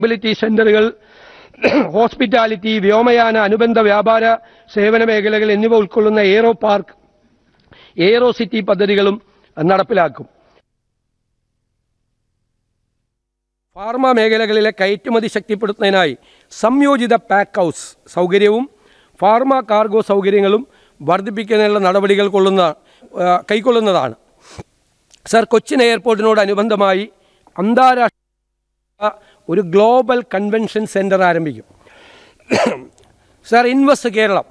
mobility സെന്ററുകൾ hospitality വ്യോമയാന അനുബന്ധ വ്യാപാര സേവന മേഖലകൾ എന്നിവ ഉൾക്കൊള്ളുന്ന എയ്റോ പാർക്ക് എയ്റോ സിറ്റി പദ്ധതികളും നടപ്പിലാക്കും ഫാർമ മേഖലകളിലെ കയറ്റുമതി ശക്തിപ്പെടുത്തുന്നതിനായി സംയോജിത പാക്ക് ഹൗസ് സൗകര്യവും ഫാർമ കാർഗോ സൗകര്യങ്ങളും വർദ്ധിപ്പിക്കുന്നതിനുള്ള നടപടികൾ കൊള്ളുന്ന ആ, കൈക്കൊള്ളുന്നതാണ് സർ കൊച്ചിൻ എയർപോർട്ടിനോടനുബന്ധമായി അന്താരാഷ്ട്ര ഒരു ഗ്ലോബൽ കൺവെൻഷൻ സെൻറ്റർ ആരംഭിക്കും സർ ഇൻവെസ്റ്റ് കേരളം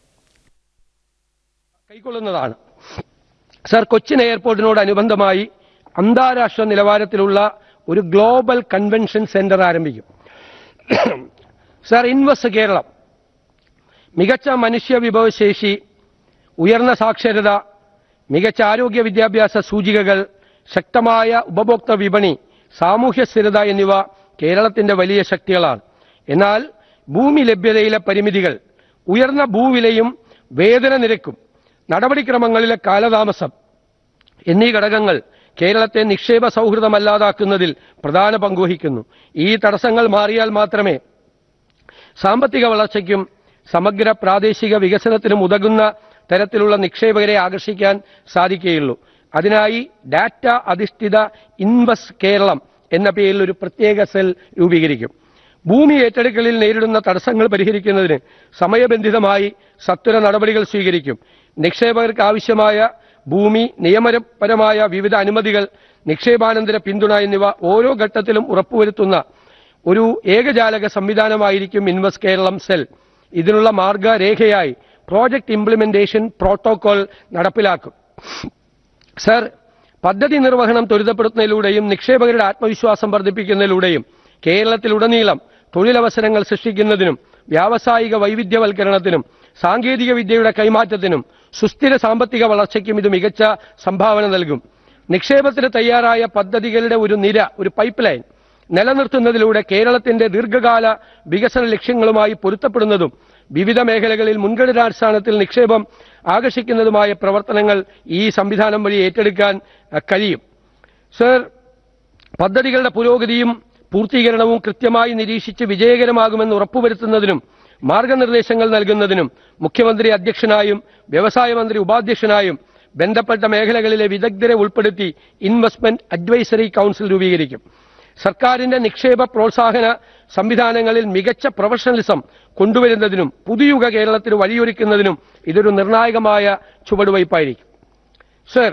കൈക്കൊള്ളുന്നതാണ് സർ കൊച്ചിൻ എയർപോർട്ടിനോടനുബന്ധമായി അന്താരാഷ്ട്ര നിലവാരത്തിലുള്ള ഒരു ഗ്ലോബൽ കൺവെൻഷൻ സെന്റർ ആരംഭിക്കും സർ ഇൻവെസ്റ്റ് കേരളം മികച്ച മനുഷ്യ വിഭവശേഷി ഉയർന്ന സാക്ഷരത മികച്ച ആരോഗ്യ വിദ്യാഭ്യാസ സൂചികകൾ ശക്തമായ ഉപഭോക്തൃ വിപണി സാമൂഹ്യ സ്ഥിരത എന്നിവ കേരളത്തിന്റെ വലിയ ശക്തികളാണ് എന്നാൽ ഭൂമി ലഭ്യതയിലെ പരിമിതികൾ ഉയർന്ന ഭൂവിലയും വേതന നിരക്കും നടപടിക്രമങ്ങളിലെ കാലതാമസം എന്നീ ഘടകങ്ങൾ കേരളത്തെ നിക്ഷേപ സൗഹൃദമല്ലാതാക്കുന്നതിൽ പ്രധാന പങ്കുവഹിക്കുന്നു ഈ തടസ്സങ്ങൾ മാറിയാൽ മാത്രമേ സാമ്പത്തിക വളർച്ചയ്ക്കും സമഗ്ര പ്രാദേശിക വികസനത്തിനും ഉതകുന്ന തരത്തിലുള്ള നിക്ഷേപകരെ ആകർഷിക്കാൻ സാധിക്കുകയുള്ളൂ അതിനായി ഡാറ്റ അധിഷ്ഠിത ഇൻവെസ്റ്റ് കേരളം എന്ന പേരിൽ ഒരു പ്രത്യേക സെൽ രൂപീകരിക്കും ഭൂമി ഏറ്റെടുക്കലിൽ നേരിടുന്ന തടസ്സങ്ങൾ പരിഹരിക്കുന്നതിന് സമയബന്ധിതമായി സത്വര നടപടികൾ സ്വീകരിക്കും നിക്ഷേപകർക്ക് ആവശ്യമായ ഭൂമി നിയമപരമായ വിവിധ അനുമതികൾ നിക്ഷേപാനന്തര പിന്തുണ എന്നിവ ഓരോ ഘട്ടത്തിലും ഉറപ്പുവരുത്തുന്ന ഒരു ഏകജാലക സംവിധാനമായിരിക്കും ഇൻവെസ്റ്റ് കേരളം സെൽ ഇതിനുള്ള മാർഗരേഖയായി പ്രോജക്ട് ഇംപ്ലിമെന്റേഷൻ പ്രോട്ടോകോൾ നടപ്പിലാക്കും സർ പദ്ധതി നിർവഹണം ത്വരിതപ്പെടുത്തുന്നതിലൂടെയും നിക്ഷേപകരുടെ ആത്മവിശ്വാസം വർദ്ധിപ്പിക്കുന്നതിലൂടെയും കേരളത്തിലുടനീളം തൊഴിലവസരങ്ങൾ സൃഷ്ടിക്കുന്നതിനും വ്യാവസായിക വൈവിധ്യവൽക്കരണത്തിനും സാങ്കേതിക വിദ്യയുടെ കൈമാറ്റത്തിനും സുസ്ഥിര സാമ്പത്തിക വളർച്ചയ്ക്കും ഇത് മികച്ച സംഭാവന നൽകും നിക്ഷേപത്തിന് തയ്യാറായ പദ്ധതികളുടെ ഒരു നിര ഒരു പൈപ്പ് ലൈൻ നിലനിർത്തുന്നതിലൂടെ കേരളത്തിന്റെ ദീർഘകാല വികസന ലക്ഷ്യങ്ങളുമായി പൊരുത്തപ്പെടുന്നതും വിവിധ മേഖലകളിൽ മുൻഗണനാടിസ്ഥാനത്തിൽ നിക്ഷേപം ആകർഷിക്കുന്നതുമായ പ്രവർത്തനങ്ങൾ ഈ സംവിധാനം വഴി ഏറ്റെടുക്കാൻ അഹ്, കഴിയും സർ പദ്ധതികളുടെ പുരോഗതിയും പൂർത്തീകരണവും കൃത്യമായി നിരീക്ഷിച്ച് വിജയകരമാകുമെന്ന് ഉറപ്പുവരുത്തുന്നതിനും മാർഗനിർദ്ദേശങ്ങൾ നൽകുന്നതിനും മുഖ്യമന്ത്രി അധ്യക്ഷനായും വ്യവസായ മന്ത്രി ഉപാധ്യക്ഷനായും ബന്ധപ്പെട്ട മേഖലകളിലെ വിദഗ്ധരെ ഉൾപ്പെടുത്തി ഇൻവെസ്റ്റ്മെന്റ് അഡ്വൈസറി കൗൺസിൽ രൂപീകരിക്കും സർക്കാരിന്റെ നിക്ഷേപ പ്രോത്സാഹന സംവിധാനങ്ങളിൽ മികച്ച പ്രൊഫഷണലിസം കൊണ്ടുവരുന്നതിനും പുതുയുഗ കേരളത്തിന് വഴിയൊരുക്കുന്നതിനും ഇതൊരു നിർണായകമായ ചുവടുവയ്പായിരിക്കും sir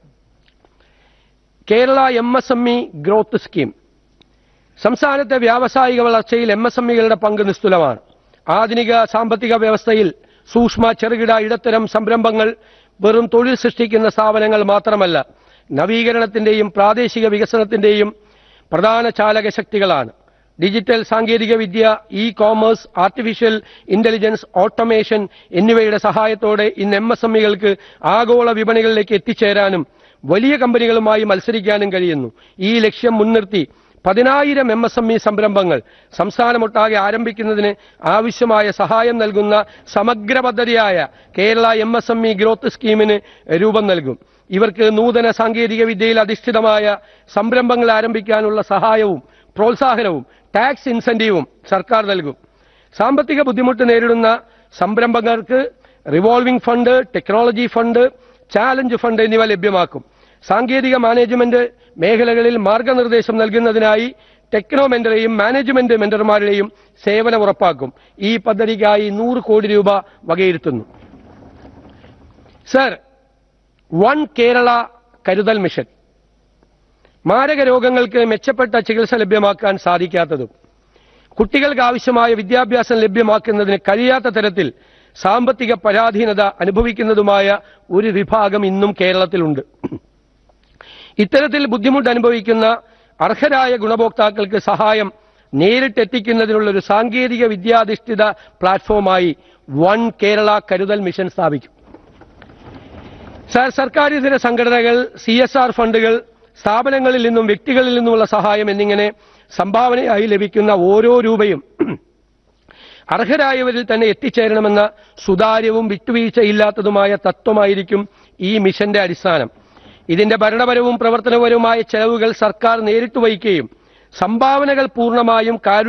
Kerala M S M E growth scheme സംസ്ഥാനത്തെ വ്യാവസായിക വളർച്ചയിൽ എം എസ് എം ഇകളുടെ പങ്ക് നിസ്തുലമാണ് ആധുനിക സാമ്പത്തിക വ്യവസ്ഥയിൽ സൂക്ഷ്മ ചെറുകിട ഇടത്തരം സംരംഭങ്ങൾ വെറും തൊഴിൽ സൃഷ്ടിക്കുന്ന സ്ഥാപനങ്ങൾ മാത്രമല്ല നവീകരണത്തിന്റെയും പ്രാദേശിക വികസനത്തിന്റെയും പ്രധാന ചാലക ശക്തികളാണ് ഡിജിറ്റൽ സാങ്കേതിക വിദ്യ e commerce artificial intelligence automation എന്നിവയുടെ സഹായത്തോടെ ഇന്ന് എം എസ് എം ഇകൾക്ക് ആഗോള വിപണികളിലേക്ക് എത്തിച്ചേരാനും വലിയ കമ്പനികളുമായി മത്സരിക്കാനും കഴിയുന്നു ഈ ലക്ഷ്യം മുൻനിർത്തി പതിനായിരം എം എസ് എം ഇ സംരംഭങ്ങൾ സംസ്ഥാനമൊട്ടാകെ ആരംഭിക്കുന്നതിന് ആവശ്യമായ സഹായം നൽകുന്ന സമഗ്ര പദ്ധതിയായ Kerala M S M E growth സ്കീമിന് രൂപം നൽകും ഇവർക്ക് നൂതന സാങ്കേതിക വിദ്യയിൽ അധിഷ്ഠിതമായ സംരംഭങ്ങൾ ആരംഭിക്കാനുള്ള സഹായവും പ്രോത്സാഹനവും ടാക്സ് ഇൻസെന്റീവും സർക്കാർ നൽകും സാമ്പത്തിക ബുദ്ധിമുട്ട് നേരിടുന്ന സംരംഭകർക്ക് revolving fund technology fund challenge fund എന്നിവ ലഭ്യമാക്കും സാങ്കേതിക മാനേജ്മെന്റ് മേഖലകളിൽ മാർഗനിർദ്ദേശം നൽകുന്നതിനായി ടെക്നോ മെന്ററെയും മാനേജ്മെന്റ് മെന്റർമാരുടെയും സേവനം ഉറപ്പാക്കും ഈ പദ്ധതിക്കായി നൂറ് കോടി രൂപ വകയിരുത്തുന്നു സർ വൺ കേരള കരുതൽ മിഷൻ മാരക രോഗങ്ങൾക്ക് മെച്ചപ്പെട്ട ചികിത്സ ലഭ്യമാക്കാൻ സാധിക്കാത്തതും കുട്ടികൾക്ക് ആവശ്യമായ വിദ്യാഭ്യാസം ലഭ്യമാക്കുന്നതിന് കഴിയാത്ത തരത്തിൽ സാമ്പത്തിക പരാധീനത അനുഭവിക്കുന്നതുമായ ഒരു വിഭാഗം ഇന്നും കേരളത്തിലുണ്ട് ഇത്തരത്തിൽ ബുദ്ധിമുട്ട് അനുഭവിക്കുന്ന അർഹരായ ഗുണഭോക്താക്കൾക്ക് സഹായം നേരിട്ടെത്തിക്കുന്നതിനുള്ള ഒരു സാങ്കേതിക വിദ്യാധിഷ്ഠിത പ്ലാറ്റ്ഫോമായി വൺ കേരള കരുതൽ മിഷൻ സ്ഥാപിക്കും സർ സർക്കാരിതര സംഘടനകൾ സി എസ് ആർ ഫണ്ടുകൾ സ്ഥാപനങ്ങളിൽ നിന്നും വ്യക്തികളിൽ നിന്നുമുള്ള സഹായം എന്നിങ്ങനെ സംഭാവനയായി ലഭിക്കുന്ന ഓരോ രൂപയും അർഹരായവരിൽ തന്നെ എത്തിച്ചേരണമെന്ന സുതാര്യവും വിട്ടുവീഴ്ചയില്ലാത്തതുമായ തത്വമായിരിക്കും ഈ മിഷന്റെ അടിസ്ഥാനം ഇതിന്റെ ഭരണപരവും പ്രവർത്തനപരവുമായ ചെലവുകൾ സർക്കാർ നേരിട്ട് വഹിക്കുകയും സംഭാവനകൾ പൂർണ്ണമായും കാരുണ്യ